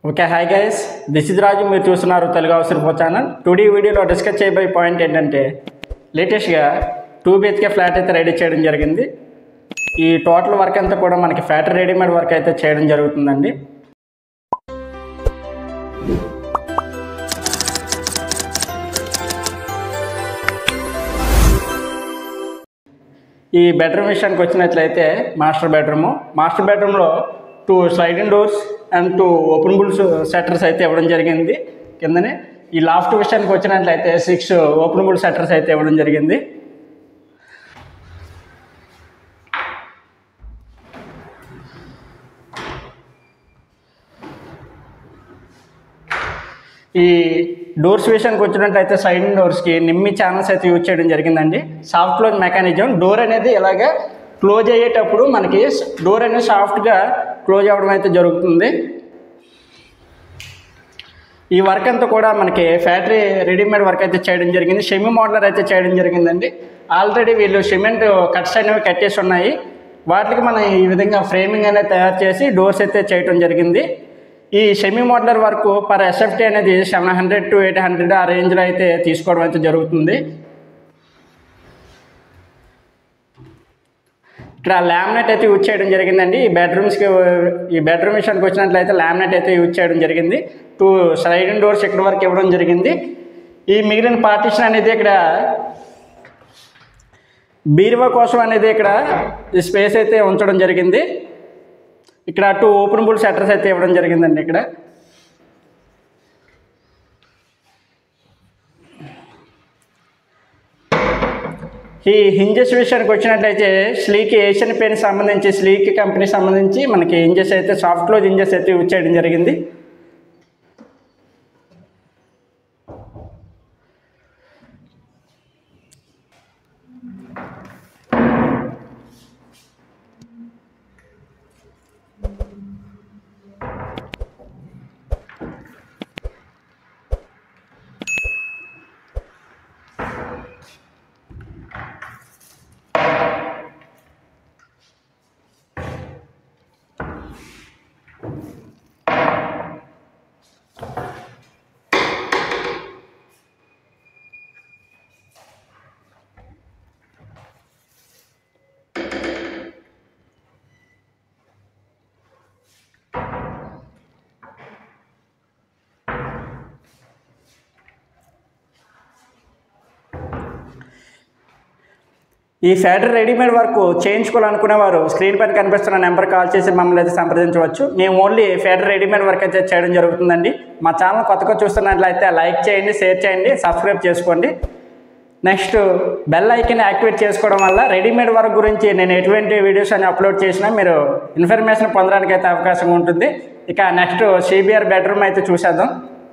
okay hi guys this is Raju మీరు చూస్తున్నారు Telugu house repo channel today వీడియోలో డిస్కస్ చేయబోయే పాయింట్ ఏంటంటే లేటెస్ట్గా టూ బిహెచ్కే ఫ్లాట్ అయితే రెడీ చేయడం జరిగింది ఈ టోటల్ వర్క్ అంతా కూడా మనకి ఫ్యాక్టరీ రెడీమేడ్ వర్క్ అయితే చేయడం జరుగుతుందండి ఈ బెడ్రూమ్ విషయానికి వచ్చినట్లయితే మాస్టర్ బెడ్రూమ్ మాస్టర్ బెడ్రూమ్లో two sliding doors and two openable shutters అయితే ఇవ్వడం జరిగింది కిందనే ఈ లాఫ్ట్ విషయానికి వచ్చినట్లయితే సిక్స్ ఓపెన్ బుల్ సెటర్స్ అయితే ఇవ్వడం జరిగింది ఈ డోర్స్ విషయానికి వచ్చినట్లయితే సైడ్ డోర్స్కి నిమ్మి ఛానల్స్ అయితే యూజ్ చేయడం జరిగిందండి సాఫ్ట్ క్లోజ్ మెకానిజం డోర్ అనేది ఇలాగే క్లోజ్ అయ్యేటప్పుడు మనకి డోర్ అనేది సాఫ్ట్గా క్లోజ్ అవ్వడం అయితే జరుగుతుంది ఈ వర్క్ అంతా కూడా మనకి ఫ్యాక్టరీ రెడీమేడ్ వర్క్ అయితే చేయడం జరిగింది షెమి మోడలర్ అయితే చేయడం జరిగిందండి ఆల్రెడీ వీళ్ళు సిమెంట్ కట్స్ అనేవి కట్టేసి ఉన్నాయి వాటికి మనం ఈ విధంగా ఫ్రేమింగ్ అనేది తయారు చేసి డోర్స్ అయితే చేయడం జరిగింది ఈ semi modular work per SFT అనేది seven hundred to eight hundred ఆ రేంజ్లో అయితే తీసుకోవడం అయితే జరుగుతుంది ఇక్కడ లామినేట్ అయితే యూజ్ చేయడం జరిగిందండి ఈ బెడ్రూమ్స్కి ఈ బెడ్రూమ్ విషయానికి వచ్చినట్లయితే లామినేట్ అయితే యూజ్ చేయడం జరిగింది టూ స్లైడింగ్ డోర్స్ ఇక్కడ వరకు ఇవ్వడం జరిగింది ఈ మిగిలిన పార్టీషన్ అనేది ఇక్కడ బీరువా కోసం అనేది ఇక్కడ ఈ స్పేస్ అయితే ఉంచడం జరిగింది ఇక్కడ టూ ఓపెన్ బుల్ షట్టర్స్ అయితే ఇవ్వడం జరిగిందండి ఇక్కడ ఈ హింజెస్ విషయానికి వచ్చినట్లయితే స్లీక్ ఏషియన్ పెయిన్ సంబంధించి స్లీక్ కంపెనీ సంబంధించి మనకి ఇంజెస్ అయితే సాఫ్ట్ క్లోజ్ ఇంజెస్ అయితే యూజ్ చేయడం జరిగింది ఈ ఫ్యాక్టరీ రెడీమేడ్ వర్క్ చేయించుకోవాలనుకునేవారు స్క్రీన్ పైన కనిపిస్తున్న నెంబర్ కాల్ చేసి మమ్మల్ని అయితే సంప్రదించవచ్చు మేము ఓన్లీ ఫ్యాక్టరీ రెడీమేడ్ వర్క్ అయితే చేయడం జరుగుతుందండి మా ఛానల్ కొత్తగా చూస్తున్నట్లయితే లైక్ చేయండి షేర్ చేయండి సబ్స్క్రైబ్ చేసుకోండి నెక్స్ట్ బెల్ ఐకన్ యాక్టివేట్ చేసుకోవడం వల్ల రెడీమేడ్ వర్క్ గురించి నేను ఎటువంటి వీడియోస్ అని అప్లోడ్ చేసినా మీరు ఇన్ఫర్మేషన్ పొందడానికి అయితే అవకాశం ఉంటుంది ఇక నెక్స్ట్ సిబిఆర్ బెడ్రూమ్ అయితే చూసేద్దాం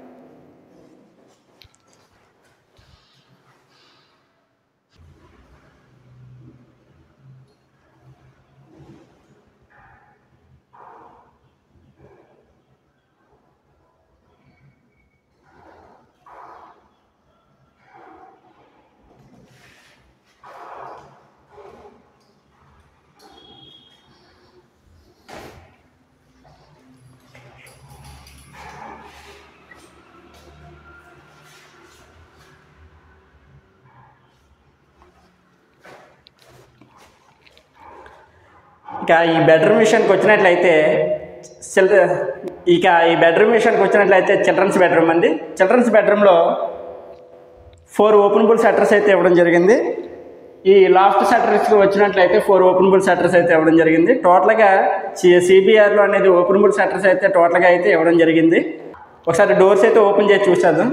ఇక ఈ బెడ్రూమ్ విషయానికి వచ్చినట్లయితే చిల్ ఇక ఈ బెడ్రూమ్ విషయానికి వచ్చినట్లయితే చిల్డ్రన్స్ బెడ్రూమ్ అండి చిల్డ్రన్స్ బెడ్రూమ్లో ఫోర్ ఓపెన్ బుల్ షట్టర్స్ అయితే ఇవ్వడం జరిగింది ఈ లాస్ట్ షట్టర్స్కి వచ్చినట్లయితే ఫోర్ ఓపెన్ బుల్ షట్టర్స్ అయితే ఇవ్వడం జరిగింది టోటల్గా సిబిఆర్లో అనేది ఓపెన్ బుల్ షట్టర్స్ అయితే టోటల్గా అయితే ఇవ్వడం జరిగింది ఒకసారి డోర్స్ అయితే ఓపెన్ చేసి చూసేద్దాం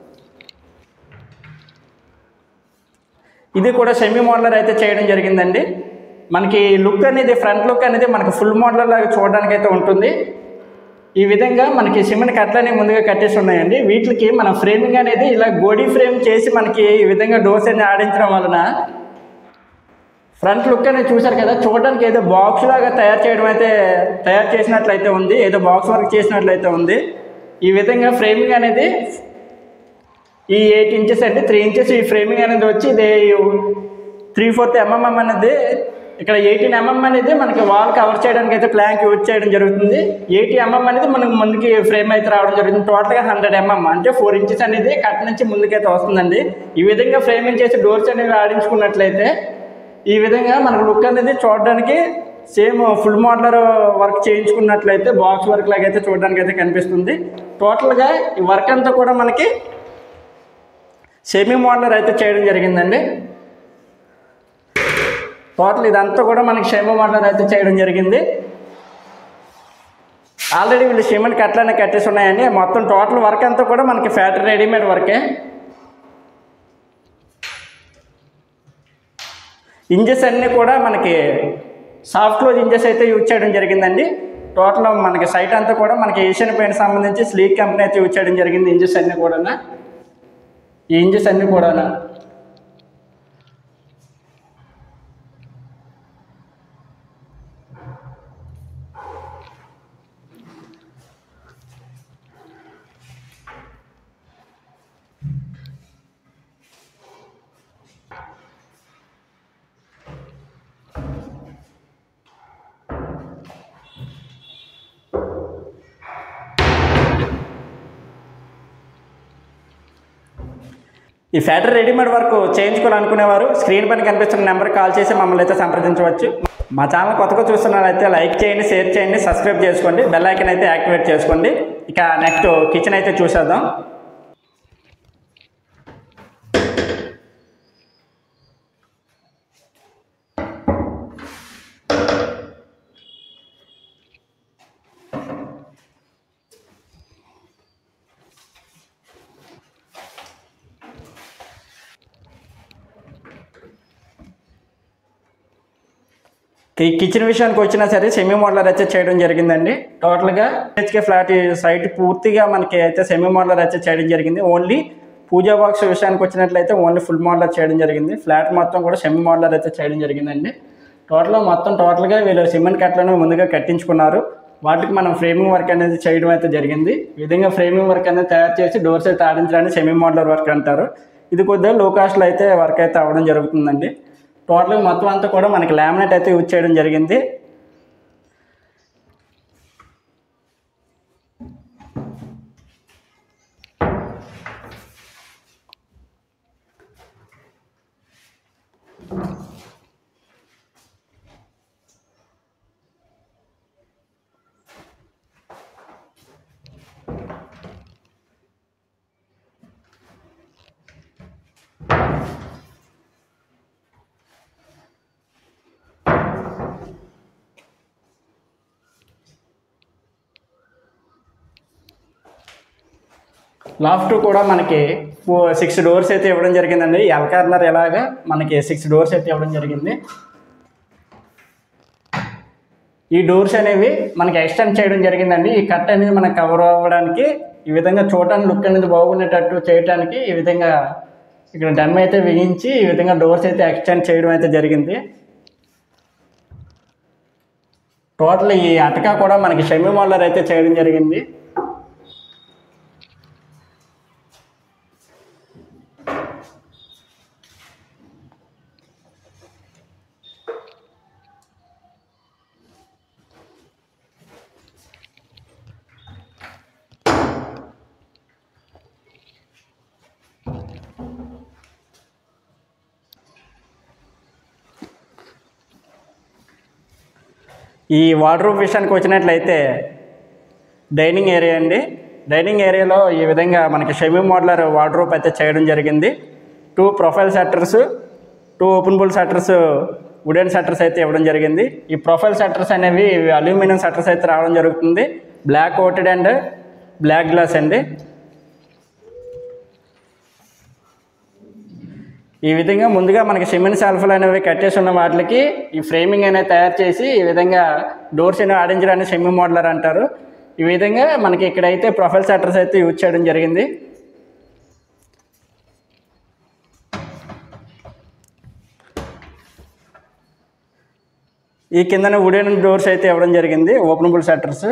ఇది కూడా సెమీ మోడలర్ అయితే చేయడం జరిగిందండి మనకి లుక్ అనేది ఫ్రంట్ లుక్ అనేది మనకి ఫుల్ మోడల్ లాగా చూడడానికి అయితే ఉంటుంది ఈ విధంగా మనకి సిమెంట్ కట్లని ముందుగా కట్టేసి ఉన్నాయండి వీటికి మన ఫ్రేమింగ్ అనేది ఇలా గోడీ ఫ్రేమ్ చేసి మనకి ఈ విధంగా డోర్స్ అనేది ఆడించడం వలన ఫ్రంట్ లుక్ అనేది చూసారు కదా చూడడానికి ఏదో బాక్స్ లాగా తయారు చేయడం అయితే తయారు చేసినట్లయితే ఉంది ఏదో బాక్స్ వర్క్ చేసినట్లయితే ఉంది ఈ విధంగా ఫ్రేమింగ్ అనేది ఈ ఎయిట్ ఇంచెస్ అండి త్రీ ఇంచెస్ ఈ ఫ్రేమింగ్ అనేది వచ్చి ఇది త్రీ ఫోర్త్ ఎంఎంఎం అనేది ఇక్కడ ఎయిటీన్ ఎంఎం అనేది మనకి వాల్ కవర్ చేయడానికి అయితే ప్లాంక్ యూజ్ చేయడం జరుగుతుంది ఎయిటీ ఎంఎం అనేది మనకి ముందుకి ఫ్రేమ్ అయితే రావడం జరుగుతుంది టోటల్గా హండ్రెడ్ ఎంఎం అంటే ఫోర్ ఇంచెస్ అనేది కట్ నుంచి ముందుకైతే వస్తుందండి ఈ విధంగా ఫ్రేమింగ్ చేసి డోర్స్ అనేవి ఆడించుకున్నట్లయితే ఈ విధంగా మనకు లుక్ అనేది చూడడానికి సేమ్ ఫుల్ మోడలర్ వర్క్ చేయించుకున్నట్లయితే బాక్స్ వర్క్ లాగా అయితే చూడడానికి అయితే కనిపిస్తుంది టోటల్గా ఈ వర్క్ అంతా కూడా మనకి సెమీ మోడలర్ అయితే చేయడం జరిగిందండి టోటల్ ఇదంతా కూడా మనకి సెమీ మోడలర్ అయితే చేయడం జరిగింది ఆల్రెడీ వీళ్ళు సిమెంట్ కట్లనే కట్టేసి ఉన్నాయండి మొత్తం టోటల్ వర్క్ అంతా కూడా మనకి ఫ్యాక్టరీ రెడీమేడ్ వర్కే ఇంజెస్ అన్నీ కూడా మనకి సాఫ్ట్ క్లోజ్ ఇంజెస్ అయితే యూజ్ చేయడం జరిగిందండి టోటల్ మనకి సైట్ అంతా కూడా మనకి ఏషియన్ పెయింట్ సంబంధించి స్లీక్ కంపెనీ అయితే యూజ్ చేయడం జరిగింది ఇంజెస్ అన్నీ కూడా ఈ ఇంజెస్ అన్నీ కూడా ఈ ఫ్యాక్టరీ రెడీమేడ్ వర్క్ చేయించుకోవాలనుకునేవారు స్క్రీన్ పైన కనిపిస్తున్న నెంబర్ కాల్ చేసి మమ్మల్ని అయితే సంప్రదించవచ్చు మా ఛానల్ కొత్తగా చూస్తున్నారైతే లైక్ చేయండి షేర్ చేయండి సబ్స్క్రైబ్ చేసుకోండి బెల్ ఐకన్ అయితే యాక్టివేట్ చేసుకోండి ఇక నెక్స్ట్ కిచెన్ అయితే చూసేద్దాం ఈ కిచెన్ విషయానికి వచ్చినా సరే సెమీ మోడలర్ అయితే చేయడం జరిగిందండి టోటల్గా హెచ్కే ఫ్లాట్ ఈ సైట్ పూర్తిగా మనకి అయితే సెమీ మోడలర్ అయితే చేయడం జరిగింది ఓన్లీ పూజా బాక్స్ విషయానికి వచ్చినట్లయితే ఓన్లీ ఫుల్ మోడలర్ చేయడం జరిగింది ఫ్లాట్ మొత్తం కూడా సెమీ మోడలర్ అయితే చేయడం జరిగిందండి టోటల్గా మొత్తం టోటల్గా వీళ్ళు సిమెంట్ కట్లను ముందుగా కట్టించుకున్నారు వాటికి మనం ఫ్రేమింగ్ వర్క్ అనేది చేయడం అయితే జరిగింది ఈ విధంగా ఫ్రేమింగ్ వర్క్ అనేది తయారు చేసి డోర్స్ అయితే ఆడించడానికి సెమీ మోడలర్ వర్క్ అంటారు ఇది కొద్దిగా లో కాస్ట్లో అయితే వర్క్ అయితే అవ్వడం జరుగుతుందండి టోటల్గా మొత్తం అంతా కూడా మనకి లామినేట్ అయితే యూజ్ చేయడం జరిగింది లాఫ్ట్ కూడా మనకి సిక్స్ డోర్స్ అయితే ఇవ్వడం జరిగిందండి ఎల్ కార్నర్ ఎలాగా మనకి సిక్స్ డోర్స్ అయితే ఇవ్వడం జరిగింది ఈ డోర్స్ అనేవి మనకి ఎక్స్టెండ్ చేయడం జరిగిందండి ఈ కట్ అనేది మనకి కవర్ అవ్వడానికి ఈ విధంగా చూడటానికి లుక్ అనేది బాగుండేటట్టు చేయడానికి ఈ విధంగా ఇక్కడ డమ్ అయితే వేయించి ఈ విధంగా డోర్స్ అయితే ఎక్స్టెండ్ చేయడం అయితే జరిగింది టోటల్ ఈ అటక కూడా మనకి షెమి మోల్లర్ అయితే చేయడం జరిగింది ఈ వార్డ్రూమ్ విషయానికి వచ్చినట్లయితే డైనింగ్ ఏరియా అండి డైనింగ్ ఏరియాలో ఈ విధంగా మనకి షెమీ మోడలర్ వార్డ్రూప్ అయితే చేయడం జరిగింది two profile shutters two openable shutters wooden shutters అయితే ఇవ్వడం జరిగింది ఈ ప్రొఫైల్ షట్టర్స్ అనేవి అల్యూమినియం షట్టర్స్ అయితే రావడం జరుగుతుంది black coated and black glass అండి ఈ విధంగా ముందుగా మనకి సిమెంట్ సెల్ఫ్లు అనేవి కట్టేసి ఉన్న వాటికి ఈ ఫ్రేమింగ్ అనేది తయారు చేసి ఈ విధంగా డోర్స్ అనేవి ఆడించడానికి సెమీ మోడలర్ అంటారు ఈ విధంగా మనకి ఇక్కడైతే ప్రొఫైల్ షట్టర్స్ అయితే యూజ్ చేయడం జరిగింది ఈ కిందన వుడెన్ డోర్స్ అయితే ఇవ్వడం జరిగింది ఓపెనబుల్ షట్టర్స్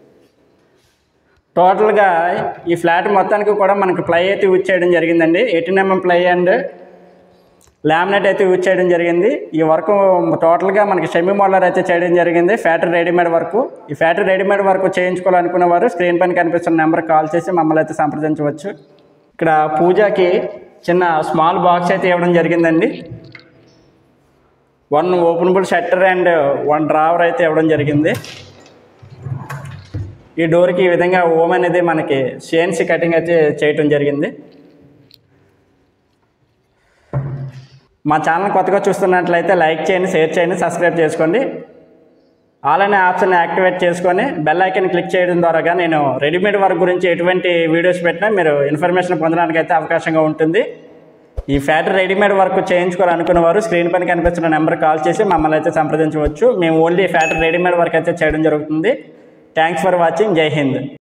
టోటల్గా ఈ ఫ్లాట్ మొత్తానికి కూడా మనకి ప్లై అయితే యూజ్ చేయడం జరిగిందండి eighteen MM ply and laminate అయితే యూజ్ చేయడం జరిగింది ఈ వర్క్ టోటల్గా మనకి షెమీ మోడలర్ అయితే చేయడం జరిగింది ఫ్యాక్టరీ రెడీమేడ్ వర్క్ ఈ ఫ్యాక్టరీ రెడీమేడ్ వర్క్ చేయించుకోవాలనుకున్న వారు స్క్రీన్ పైన కనిపిస్తున్న నెంబర్ కాల్ చేసి మమ్మల్ని అయితే సంప్రదించవచ్చు ఇక్కడ పూజకి చిన్న స్మాల్ బాక్స్ అయితే ఇవ్వడం జరిగిందండి one openable shutter and one drawer అయితే ఇవ్వడం జరిగింది ఈ డోర్కి ఈ విధంగా ఓమ్ అనేది మనకి సిఎన్సి కటింగ్ అయితే చేయటం జరిగింది మా ఛానల్ కొత్తగా చూస్తున్నట్లయితే లైక్ చేయండి షేర్ చేయండి సబ్స్క్రైబ్ చేసుకోండి ఆల్ అనే ఆప్షన్ యాక్టివేట్ చేసుకొని బెల్ ఐకన్ క్లిక్ చేయడం ద్వారా నేను రెడీమేడ్ వర్క్ గురించి ఎటువంటి వీడియోస్ పెట్టినా మీరు ఇన్ఫర్మేషన్ పొందడానికి అయితే అవకాశంగా ఉంటుంది ఈ ఫ్యాక్టరీ రెడీమేడ్ వర్క్ చేయించుకోవాలనుకున్న వారు స్క్రీన్ పైన కనిపిస్తున్న నెంబర్ కాల్ చేసి మమ్మల్ని అయితే సంప్రదించవచ్చు మేము ఓన్లీ ఫ్యాక్టరీ రెడీమేడ్ వర్క్ అయితే చేయడం జరుగుతుంది థ్యాంక్స్ ఫర్ వాచింగ్ జై హింద్